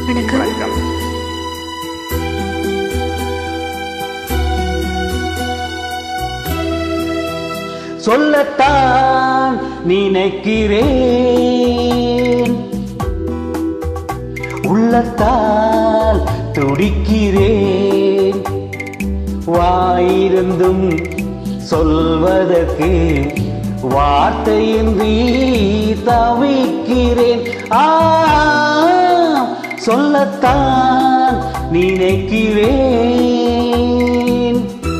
வணக்கம் வணக்கம் சொல்லத்தான் நினைக்கிறேன் உள்ளத்தால் துடிக்கிறேன் வாயிருந்தும் சொல்வதற்கு வார்த்தையின்றி தவிக்கிறேன் ஆ சொல்லத்தான் நினைக்கிறேன்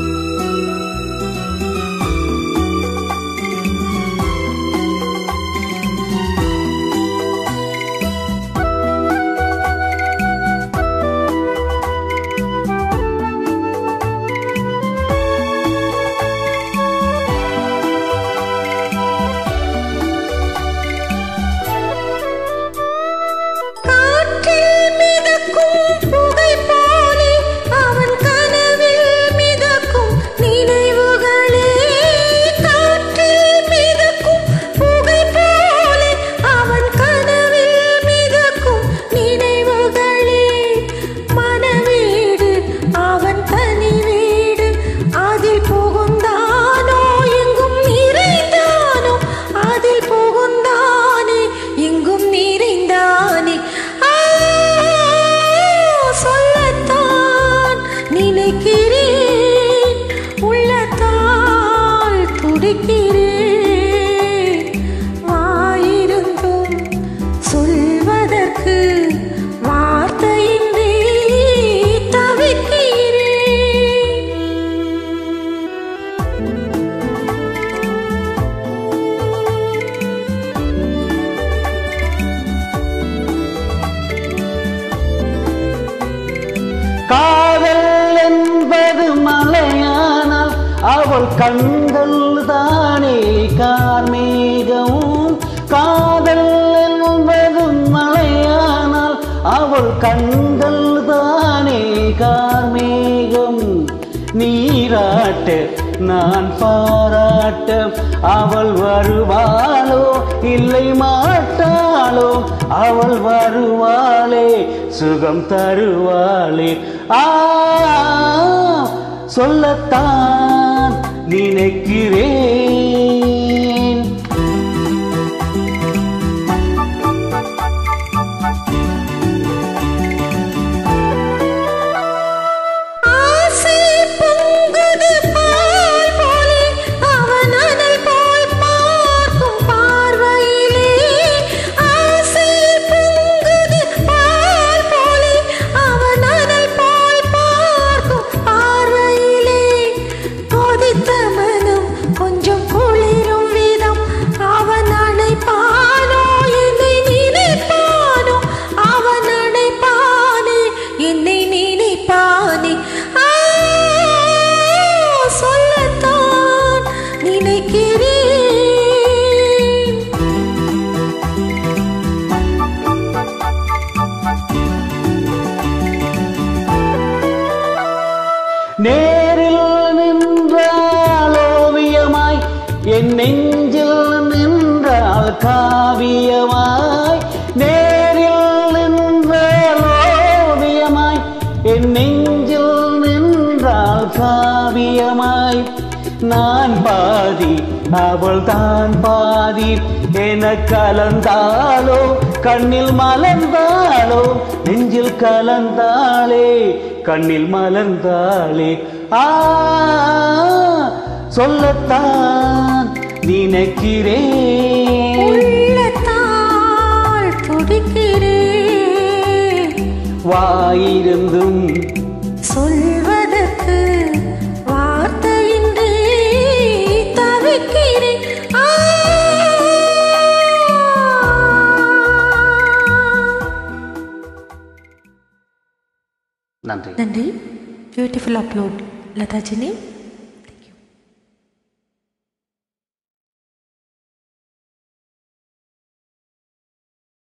காற்றில் மிதக்கும் புகை போலே அவன் கனவில் மிதக்கும் நினைவுகளே காற்றில் மிதக்கும் புகை போலே அவன் கனவில் மிதக்கும் நினைவுகளே மனவீடு அவன் தனி வீடு அதில் புகுந்தானோ எங்கும் நிறைந்தானோ அதில் புகுந்தானே எங்கும் நிறைந்தானே ஆ, சொல்லத்தான் நினைக்கிறேன் உள்ளத்தால் துடிக்கிறேன் வாயிருந்தும் சொல்வதற்கு வார்த்தையின்றி தவிக்கிறேன் காதல் என்பது மலையானால் அவள் கண்கள் தானே கார்மேகம் காதல் என்பது மலையானால் அவள் கண்கள் தானே கார்மேகம் நீராட்ட நான் பாராட்ட அவள் வருவாளோ இல்லை மாட்டாளோ அவள் வருவாளே சுகம் தருவாளே ஆ சொல்லத்தான் நினைக்கிறேன் ஆசை பொங்குது பால் போலே அவன் அனல் போல் பார்க்கும் பார்வையிலே ஆசை பொங்குது பால் போலே அவன் அனல் போல் பார்க்கும் பார்வையிலே கொதித்த மனம் கொஞ்சம் குளிரும் விதம் அவன் அணைப்பானோ என்னை நினைப்பானோ அவன் அணைப்பானே என்னை நினைப்பானே ஆ, சொல்லத்தான் நினைக்கிறேன் நேரில் நின்றால் ஓவியமாய் என் நெஞ்சில் நின்றால் காவியமாய் நேரில் நின்றால் ஓவியமாய் என் நெஞ்சில் நின்றால் காவியமாய் நான் பாதி அவள் தான் பாதி என கலந்தாளோ கண்ணில் மலர்ந்தாளோ நெஞ்சில் கலந்தாளே கண்ணில் மலர்ந்தாளே ஆ சொல்லத்தான் நினைக்கிறேன் உள்ளத்தால் துடிக்கிறேன் வாயிருந்தும் சொல்வதற்கு வார்த்தையின்றி தவிக்கிறேன் ஆ. நன்றி நன்றி பியூட்டிஃபுல் அப்லோட் லதாஜினி